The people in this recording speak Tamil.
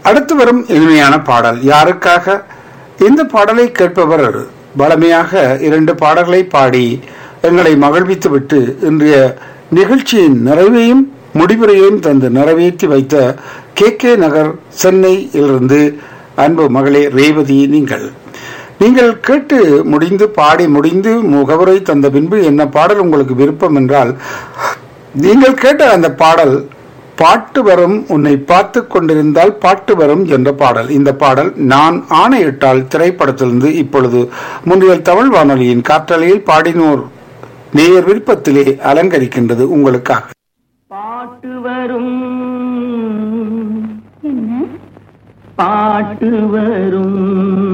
அடுத்து வரும் இனிமையான பாடல் யாருக்காக இந்த பாடலை கேட்பவர் வளமையாக இரண்டு பாடல்களை பாடி எங்களை மகிழ்வித்துவிட்டு இன்றைய நிகழ்ச்சியின் நிறைவையும் முடிவுரையையும் தந்து நிறைவேற்றி வைத்த கே கே நகர் சென்னையிலிருந்து அன்பு மகளே ரேவதி நீங்கள் நீங்கள் கேட்டு முடிந்து பாடி முடிந்து முகவுரை தந்த பின்பு என்ன பாடல் உங்களுக்கு விருப்பம் என்றால் நீங்கள் கேட்ட அந்த பாடல் பாட்டு வரும் உன்னை பார்த்து கொண்டிருந்தால் பாட்டு வரும் என்ற பாடல் இந்த பாடல் நான் ஆணையிட்டால் திரைப்படத்திலிருந்து இப்பொழுது முந்தைய தமிழ் வானொலியின் காற்றலையில் பாடினோர் நேயர் விருப்பத்திலே அலங்கரிக்கின்றது உங்களுக்காக பாட்டு வரும் என்ன பாட்டு வரும்